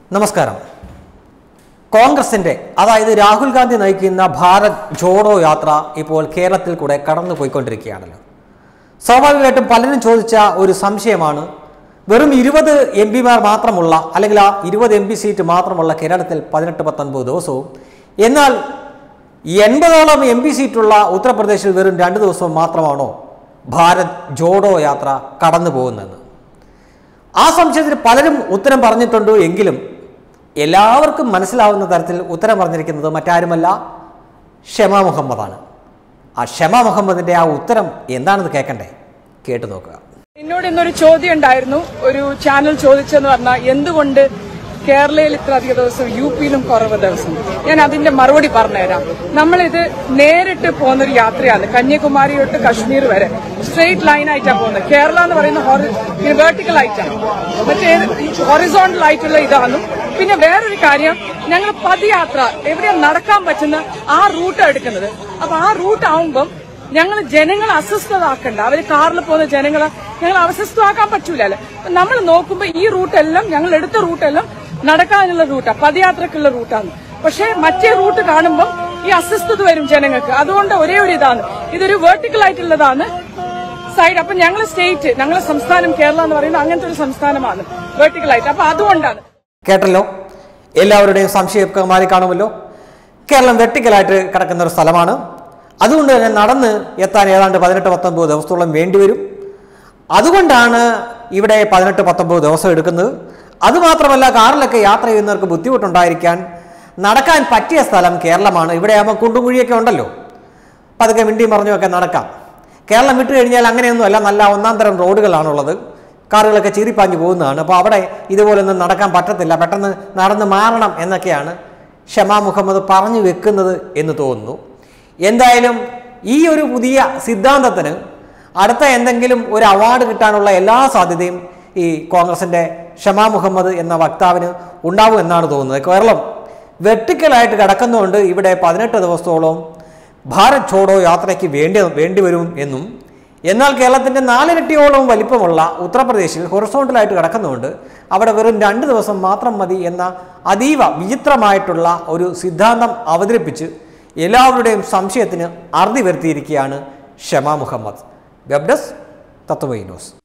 നമസ്കാരം കോൺഗ്രസിന്റെ അതായത് രാഹുൽ ഗാന്ധി നയിക്കുന്ന ഭാരത് ജോഡോ യാത്ര ഇപ്പോൾ കേരളത്തിൽ കൂടെ കടന്നു പോയിക്കൊണ്ടിരിക്കുകയാണല്ലോ സ്വാഭാവികമായിട്ടും പലരും ചോദിച്ച ഒരു സംശയമാണ് വെറും ഇരുപത് എം പിമാർ മാത്രമുള്ള അല്ലെങ്കിൽ ആ ഇരുപത് എം പി സീറ്റ് മാത്രമുള്ള കേരളത്തിൽ പതിനെട്ട് പത്തൊൻപത് ദിവസവും എന്നാൽ എൺപതോളം എം പി സീറ്റുള്ള ഉത്തർപ്രദേശിൽ വെറും രണ്ട് ദിവസവും മാത്രമാണോ ഭാരത് ജോഡോ യാത്ര കടന്നു പോകുന്നതെന്ന് ആ സംശയത്തിന് പലരും ഉത്തരം പറഞ്ഞിട്ടുണ്ട് എങ്കിലും എല്ലാവർക്കും മനസ്സിലാവുന്ന തരത്തിൽ ഉത്തരം പറഞ്ഞിരിക്കുന്നത് മറ്റാരുമല്ല ഷമ മുഹമ്മദാണ് ആ ഷമ മുഹമ്മദിന്റെ ആ ഉത്തരം എന്താണെന്ന് കേൾക്കണ്ടേ കേട്ടു നോക്കുക എന്നോട് ഇന്നൊരു ചോദ്യം ഉണ്ടായിരുന്നു ഒരു ചാനൽ ചോദിച്ചെന്ന് പറഞ്ഞാൽ എന്തുകൊണ്ട് കേരളയിൽ ഇത്ര അധിക ദിവസം യു പിയിലും കുറവ് ദിവസം ഞാൻ അതിന്റെ മറുപടി പറഞ്ഞുതരാം നമ്മളിത് നേരിട്ട് പോകുന്നൊരു യാത്രയാണ് കന്യാകുമാരി തൊട്ട് കശ്മീർ വരെ സ്ട്രെയിറ്റ് ലൈൻ ആയിട്ടാണ് പോകുന്നത് കേരള എന്ന് പറയുന്ന വെർട്ടിക്കൽ ആയിട്ടാണ് മറ്റേ ഹൊറിസോണ്ടൽ ആയിട്ടുള്ള ഇതാണ് പിന്നെ വേറൊരു കാര്യം ഞങ്ങൾ പദയാത്ര എവിടെയാണ് നടക്കാൻ പറ്റുന്ന ആ റൂട്ട് എടുക്കുന്നത് അപ്പൊ ആ റൂട്ട് ആവുമ്പം ഞങ്ങൾ ജനങ്ങളെ അസ്വസ്ഥതാക്കണ്ട അവര് കാറിൽ പോകുന്ന ജനങ്ങളെ ഞങ്ങൾ അസ്വസ്ഥമാക്കാൻ പറ്റൂലല്ലോ നമ്മൾ നോക്കുമ്പോ ഈ റൂട്ടെല്ലാം ഞങ്ങൾ എടുത്ത റൂട്ടെല്ലാം നടക്കാനുള്ള റൂട്ടാ പദയാത്രക്കുള്ള റൂട്ടാണ് പക്ഷേ മറ്റേ റൂട്ട് കാണുമ്പോൾ ഈ അസ്വസ്ഥത വരും ജനങ്ങൾക്ക് അതുകൊണ്ട് ഒരേ ഒരു ഇതാണ് ഇതൊരു വെർട്ടിക്കൽ ആയിട്ടുള്ളതാണ് സൈഡ് അപ്പൊ ഞങ്ങൾ സ്റ്റേറ്റ് ഞങ്ങളെ സംസ്ഥാനം കേരള എന്ന് പറയുന്നത് അങ്ങനത്തെ ഒരു സംസ്ഥാനമാണ് വെർട്ടിക്കൽ ആയിട്ട് അപ്പൊ അതുകൊണ്ടാണ് കേട്ടല്ലോ എല്ലാവരുടെയും സംശയമൊക്കെ മാറി കാണുമല്ലോ കേരളം വെട്ടിക്കലായിട്ട് കിടക്കുന്ന ഒരു സ്ഥലമാണ് അതുകൊണ്ട് തന്നെ നടന്ന് എത്താൻ ഏതാണ്ട് പതിനെട്ട് പത്തൊമ്പത് ദിവസത്തോളം വേണ്ടിവരും അതുകൊണ്ടാണ് ഇവിടെ പതിനെട്ട് പത്തൊമ്പത് ദിവസം എടുക്കുന്നത് അതുമാത്രമല്ല കാറിലൊക്കെ യാത്ര ചെയ്യുന്നവർക്ക് ബുദ്ധിമുട്ടുണ്ടായിരിക്കാൻ നടക്കാൻ പറ്റിയ സ്ഥലം കേരളമാണ് ഇവിടെ ആകുമ്പോൾ കുണ്ടും കുഴിയൊക്കെ ഉണ്ടല്ലോ പതുക്കെ മിണ്ടിയും പറഞ്ഞുമൊക്കെ നടക്കാം കേരളം വിട്ടു കഴിഞ്ഞാൽ അങ്ങനെയൊന്നുമല്ല നല്ല ഒന്നാം തരം റോഡുകളാണുള്ളത് കാറുകളൊക്കെ ചീറിപ്പാഞ്ഞു പോകുന്നതാണ് അപ്പോൾ അവിടെ ഇതുപോലൊന്നും നടക്കാൻ പറ്റത്തില്ല പെട്ടെന്ന് നടന്ന് മാറണം എന്നൊക്കെയാണ് ഷമാ മുഹമ്മദ് പറഞ്ഞു വെക്കുന്നത് എന്ന് തോന്നുന്നു എന്തായാലും ഈ ഒരു പുതിയ സിദ്ധാന്തത്തിന് അടുത്ത എന്തെങ്കിലും ഒരു അവാർഡ് കിട്ടാനുള്ള എല്ലാ സാധ്യതയും ഈ കോൺഗ്രസിൻ്റെ ഷമാ മുഹമ്മദ് എന്ന വക്താവിന് ഉണ്ടാവും എന്നാണ് തോന്നുന്നത് കേരളം വെർട്ടിക്കലായിട്ട് കിടക്കുന്നതുകൊണ്ട് ഇവിടെ പതിനെട്ട് ദിവസത്തോളം ഭാരത് ഛോഡോ യാത്രയ്ക്ക് വേണ്ടി വേണ്ടി വരും എന്നും എന്നാൽ കേരളത്തിൻ്റെ നാലിരട്ടിയോളം വലിപ്പമുള്ള ഉത്തർപ്രദേശിൽ ഹൊറിസോണ്ടലായിട്ട് കിടക്കുന്നതുകൊണ്ട് അവിടെ വെറും രണ്ട് ദിവസം മാത്രം മതി എന്ന അതീവ വിചിത്രമായിട്ടുള്ള ഒരു സിദ്ധാന്തം അവതരിപ്പിച്ച് എല്ലാവരുടെയും സംശയത്തിന് അറുതി വരുത്തിയിരിക്കുകയാണ് Shama Muhammad web desk Tatwamayi news